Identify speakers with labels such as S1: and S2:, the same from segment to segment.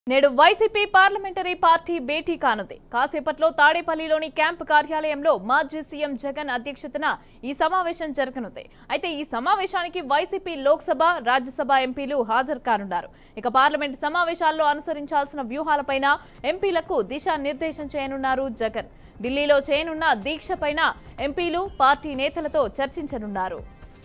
S1: నేడు YCP parliamentary party భేటీ కానుంది కాసేపట్లో తాడేపల్లిలోని క్యాంపు కార్యాలయంలో మాజీ సీఎం జగన్ అధ్యక్షతన ఈ సమావేశం జరగనుంది అయితే ఈ సమావేశానికి వైసీపీ లోక్సభ రాజ్యసభ ఎంపీలు హాజరు కానున్నారు ఇక పార్లమెంట్ సమావేశాల్లో అనుసరించాల్సిన వ్యూహాలపైన ఎంపీలకు దిశానిర్దేశం చేయనున్నారు జగన్ ఢిల్లీలో చేయనున్న దీక్షపైన ఎంపీలు పార్టీ నేతలతో చర్చించనున్నారు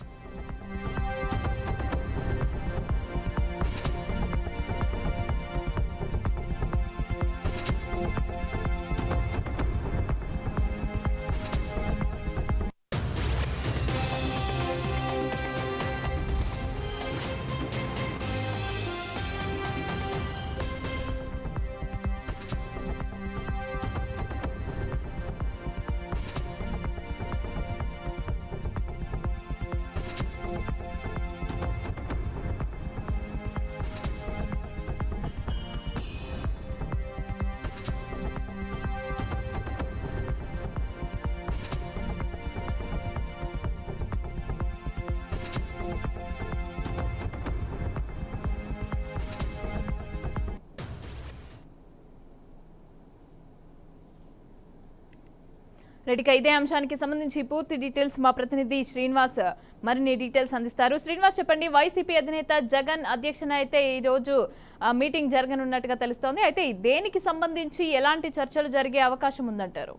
S1: రెడ్డిక ఇదే అంశానికి సంబంధించి పూర్తి డీటెయిల్స్ మా ప్రతినిధి శ్రీనివాస్ మరిన్ని డీటెయిల్స్ అందిస్తారు శ్రీనివాస్ చెప్పండి వైసీపీ అధినేత జగన్ అధ్యక్షన అయితే ఈ రోజు ఆ, మీటింగ్ జరగనున్నట్టుగా తెలుస్తోంది అయితే దేనికి సంబంధించి ఎలాంటి చర్చలు జరిగే అవకాశం ఉందంటారు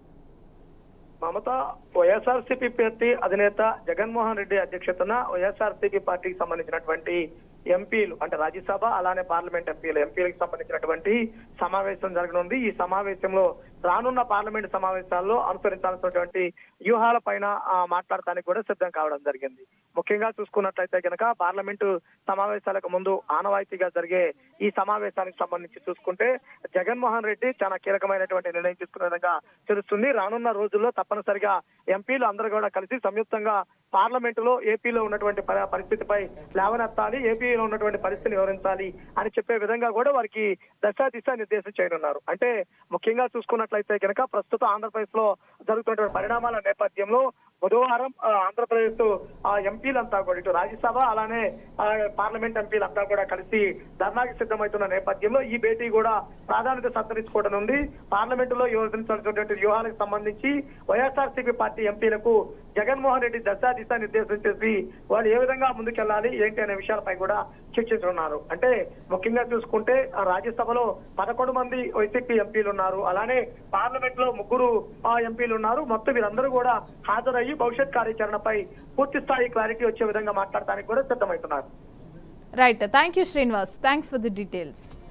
S2: మమత వైఎస్ఆర్సీపీ పార్టీ అధినేత జగన్మోహన్ రెడ్డి అధ్యక్షతన వైఎస్ఆర్సీపీ పార్టీకి సంబంధించినటువంటి ఎంపీలు అంటే రాజ్యసభ అలానే పార్లమెంట్ ఎంపీలు ఎంపీలకు సంబంధించినటువంటి సమావేశం జరగనుంది ఈ సమావేశంలో రానున్న పార్లమెంట్ సమావేశాల్లో అనుసరించాల్సినటువంటి వ్యూహాల పైన మాట్లాడటానికి కూడా సిద్ధం కావడం జరిగింది ముఖ్యంగా చూసుకున్నట్లయితే కనుక పార్లమెంటు సమావేశాలకు ముందు ఆనవాయితీగా జరిగే ఈ సమావేశానికి సంబంధించి చూసుకుంటే జగన్మోహన్ రెడ్డి చాలా కీలకమైనటువంటి నిర్ణయం తీసుకునే విధంగా తెలుస్తుంది రానున్న రోజుల్లో తప్పనిసరిగా ఎంపీలు అందరూ కూడా కలిసి సంయుక్తంగా పార్లమెంటులో ఏపీలో ఉన్నటువంటి పరి- పరిస్థితిపై లేవనెత్తాలి ఏపీలో ఉన్నటువంటి పరిస్థితిని వివరించాలి అని చెప్పే విధంగా కూడా వారికి దశ దిశ నిర్దేశం చేయనున్నారు అంటే ముఖ్యంగా చూసుకున్నట్లయితే కనుక ప్రస్తుతం ఆంధ్రప్రదేశ్ లో జరుగుతున్నటువంటి పరిణామాల నేపథ్యంలో బుధవారం ఆ, ఆంధ్రప్రదేశ్ ఆ ఎంపీలంతా కూడా ఇటు రాజ్యసభ అలానే ఆ, పార్లమెంట్ ఎంపీలంతా కూడా కలిసి ధర్నాకి సిద్ధమవుతున్న నేపథ్యంలో ఈ భేటీ కూడా ప్రాధాన్యత సంతరించుకోవడం ఉంది పార్లమెంటులో వివరించాల్సినటువంటి వ్యూహాలకు సంబంధించి వైఎస్ఆర్సీపీ పార్టీ ఎంపీలకు జగన్మోహన్ రెడ్డి దశ దిశ నిర్దేశం చేసి వాళ్ళు ఏ విధంగా ముందుకెళ్లాలి ఏంటి అనే విషయాలపై కూడా చర్చించనున్నారు అంటే ముఖ్యంగా చూసుకుంటే ఆ రాజ్యసభలో పదకొండు మంది వైసీపీ ఎంపీలు ఉన్నారు అలానే పార్లమెంట్ లో ముగ్గురు ఆ, ఎంపీలు ఉన్నారు మొత్తం వీరందరూ కూడా హాజరయ్యి భవిష్యత్ కార్యాచరణపై పూర్తి స్థాయి క్లారిటీ వచ్చే విధంగా మాట్లాడటానికి కూడా సిద్ధమవుతున్నారు
S1: right thank you Srinivas thanks for the details